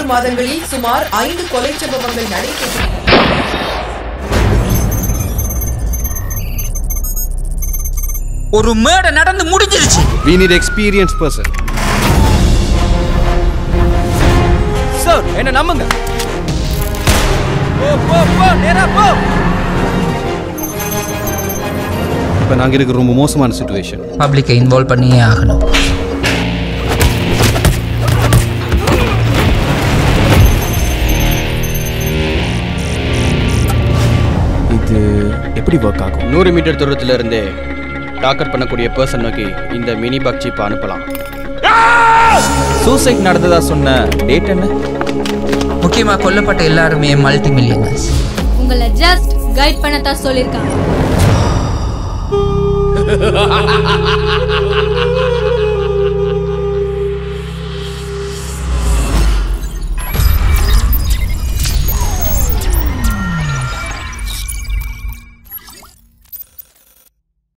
மாதங்களில் சுமார் ஐந்து கொலை சம்பவங்கள் நடைபெற்றன ஒரு மேடை நடந்து முடிஞ்சிருச்சு We need experienced person. Sir என்ன நம்புங்க போ போ போ நேரா போ இப்போ நாங்கள் இருக்கிற ரொம்ப மோசமான சுச்சுவேஷன் பப்ளிக்கை இன்வால்வ் பண்ணியே ஆகணும் இது எப்படி ஒர்க் ஆகும் நூறு மீட்டர் தூரத்துல இருந்தே டாக்கர் பண்ணக்கூடிய பர்சன் நோக்கி இந்த மினி பக் சிப் அனுப்பலாம் சூசைட் நடந்ததா சொன்ன டேட் என்ன முக்கியமா கொல்லப்பட்ட எல்லாருமே மல்டி மில்லியனர்ஸ் உங்களை ஜஸ்ட் கைட் பண்ணத்தான் சொல்லியிருக்காங்க